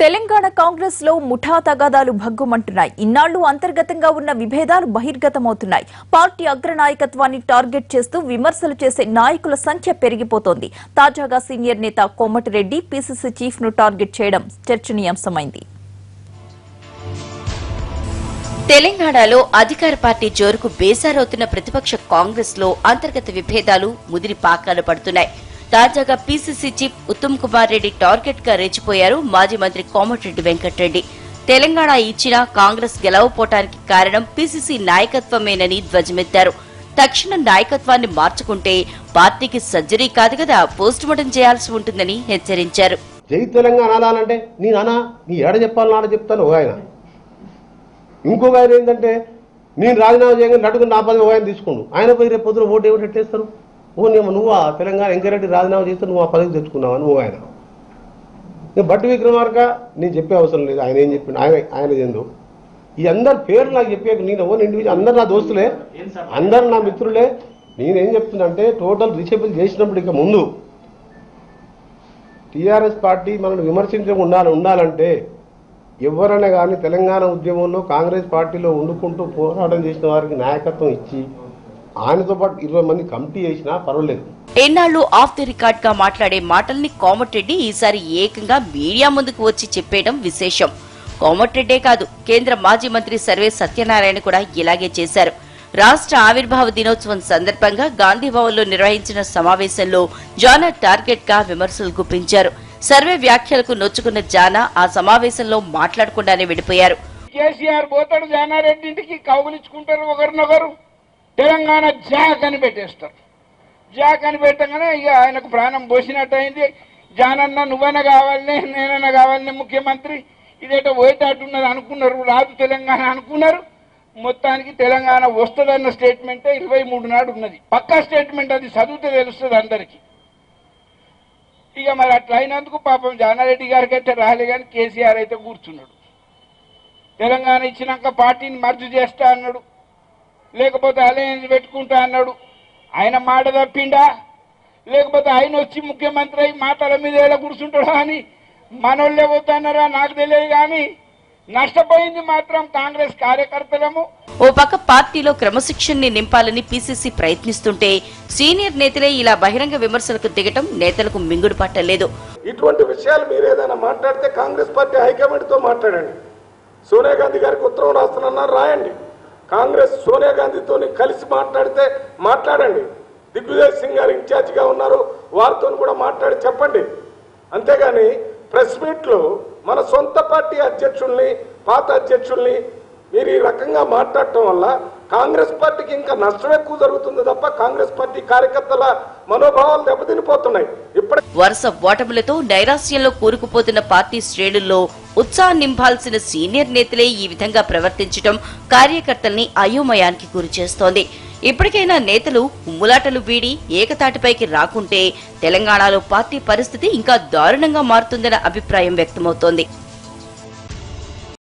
తెలంగాణ కాంగ్రెస్ లో ముఠా తగాదాలు భగ్గుమంటున్నాయి ఇన్నాళ్లు అంతర్గతంగా ఉన్న విభేదాలు బహిర్గతమవుతున్నాయి పార్టీ అగ్రనాయకత్వాన్ని టార్గెట్ చేస్తూ విమర్శలు చేసే నాయకుల సంఖ్య పెరిగిపోతోంది తాజాగా సీనియర్ నేత కోమటిరెడ్డి పీసీసీ చీఫ్ ను టార్గెట్ చేయడం చర్చనీయాంశమైంది తెలంగాణలో అధికార పార్టీ జోరుకు బేసారవుతున్న ప్రతిపక్ష కాంగ్రెస్ లో అంతర్గత విభేదాలు ముదిరి పాకాలు పడుతున్నాయి తాజాగా PCC chief Uttam Kumar Reddy target గా రెచ్చిపోయారు మాజీ మంత్రి కోమటిరెడ్డి వెంకటరెడ్డి తెలంగాణ ఇచ్చినా కాంగ్రెస్ గెలవపోవటానికి కారణం పీసీసీ నాయకత్వమేనని ధ్వజమెత్తారు తక్షణ నాయకత్వాన్ని మార్చుకుంటే పార్టీకి సర్జరీ కాదు కదా పోస్టుమార్టం చేయాల్సి ఉంటుందని హెచ్చరించారు జై తెలంగాణ అనాలంటే నీ నాన్న నీ ఏడ చెప్పాలి నాన్న చెప్తాను ఒక ఆయన ఇంకొక ఆయన ఏంటంటే నేను రాజీనామా చేయగానే నడుగు నా పదవి ఒక ఆయన తీసుకోండు ఆయన పోయి రేపు పొద్దున ఓటు ఏమిటి ఎట్టేస్తారు ఓ నేను నువ్వు ఆ తెలంగాణ ఎంకరెడ్డి రాజీనామా చేస్తే నువ్వు ఆ పదవి తెచ్చుకున్నావు అని ఓ ఆయన ఇక బట్టి విక్రమార్క నేను చెప్పే అవసరం లేదు ఆయన ఏం చెప్పిండు ఆయన ఆయన ఏందో ఈ అందరి పేర్లు నాకు చెప్పే నేను ఎవరు ఇండివిజువల్ అందరు నా దోస్తులే అందరు నా మిత్రులే నేనేం చెప్తున్నా అంటే టోటల్ రీచబుల్ చేసినప్పుడు ఇక ముందు టీఆర్ఎస్ పార్టీ మనల్ని విమర్శించకుండా ఉండాలి ఉండాలంటే ఎవరైనా కానీ తెలంగాణ ఉద్యమంలో కాంగ్రెస్ పార్టీలో వండుకుంటూ పోరాటం చేసిన వారికి నాయకత్వం ఇచ్చి ఆయనతో పాటు ఇరవై మంది కమిటీ చేసినా పర్వాలేదు ఎన్నాళ్లు ఆఫ్ ది రికార్డ్ గా మాట్లాడే మాటల్ని కోమటిరెడ్డి ఈసారి ఏకంగా మీడియా ముందుకు వచ్చి చెప్పేయడం విశేషం కోమటిరెడ్డే కాదు కేంద్ర మాజీ మంత్రి సర్వే సత్యనారాయణ కూడా ఇలాగే చేశారు రాష్ట్ర ఆవిర్భావ దినోత్సవం సందర్భంగా గాంధీ భవన్ లో నిర్వహించిన సమావేశంలో జానా టార్గెట్ గా విమర్శలు గుప్పించారు సర్వే వ్యాఖ్యలకు నొచ్చుకున్న జానా ఆ సమావేశంలో మాట్లాడకుండానే విడిపోయారు కేసీఆర్ పోతాడు జానారెడ్డి ఇంటికి కౌగులించుకుంటారు ఒకరినొకరు తెలంగాణ జాక్ అని పెట్టేస్తారు జాక్ అని పెట్టగానే ఇక ఆయనకు ప్రాణం పోసినట్టు అయింది జానన్న నువ్వైనా కావాలని నేనైనా కావాలని ముఖ్యమంత్రి ఇదేటో పోయేటట్టున్నది అనుకున్నారు రాదు తెలంగాణ అనుకున్నారు మొత్తానికి తెలంగాణ వస్తుందన్న స్టేట్మెంటే ఇరవై మూడు నాడు ఉన్నది పక్కా స్టేట్మెంట్ అది చదివితే తెలుస్తుంది అందరికీ ఇక మరి అట్లా అయినందుకు పాపం జానారెడ్డి గారికి అయితే రాలే కానీ కేసీఆర్ అయితే కూర్చున్నాడు తెలంగాణ ఇచ్చినాక పార్టీని మర్జు చేస్తా అన్నాడు లేకపోతే అలయన్స్ పెట్టుకుంటా అన్నాడు ఆయన మాట తప్పిండా లేకపోతే ఆయన వచ్చి ముఖ్యమంత్రి అయి మాటల మీద ఎలా కూర్చుంటాడా అని మనోళ్ళే పోతున్నారా నాకు తెలియదు కానీ నష్టపోయింది మాత్రం కాంగ్రెస్ కార్యకర్తలము ఓ పక్క పార్టీలో క్రమశిక్షణని నింపాలని పీసీసీ ప్రయత్నిస్తుంటే సీనియర్ నేతలే ఇలా బహిరంగ విమర్శలకు దిగటం నేతలకు మింగుడు పట్టలేదు ఇటువంటి విషయాలు మీరు ఏదైనా మాట్లాడితే కాంగ్రెస్ పార్టీ హైకమాండ్తో మాట్లాడండి సోనియా గాంధీ గారికి ఉత్తరం రాస్తున్నారు రాయండి కాంగ్రెస్ సోనియా గాంధీతో కలిసి మాట్లాడితే మాట్లాడండి దిగ్విజయ్ సింగ్ గారు ఇన్ఛార్జిగా ఉన్నారు వారితో కూడా మాట్లాడి చెప్పండి అంతేగాని ప్రెస్ మీట్లో మన సొంత పార్టీ అధ్యక్షుల్ని పాత అధ్యక్షుల్ని మీరు ఈ రకంగా మాట్లాడటం వల్ల కాంగ్రెస్ పార్టీకి ఇంకా నష్టం ఎక్కువ జరుగుతుంది తప్ప కాంగ్రెస్ పార్టీ కార్యకర్తల మనోభావాలు దెబ్బతినిపోతున్నాయి ఇప్పటి వరుస ఓటములతో నైరాశ్యంలో కూరుకుపోతున్న పార్టీ శ్రేణుల్లో ఉత్సాహం నింపాల్సిన సీనియర్ నేతలే ఈ విధంగా ప్రవర్తించడం కార్యకర్తల్ని అయోమయానికి గురిచేస్తోంది ఇప్పటికైనా నేతలు ఉమ్ములాటలు వీడి ఏకతాటిపైకి రాకుంటే తెలంగాణలో పార్టీ పరిస్థితి ఇంకా దారుణంగా మారుతుందన్న అభిప్రాయం వ్యక్తమవుతోంది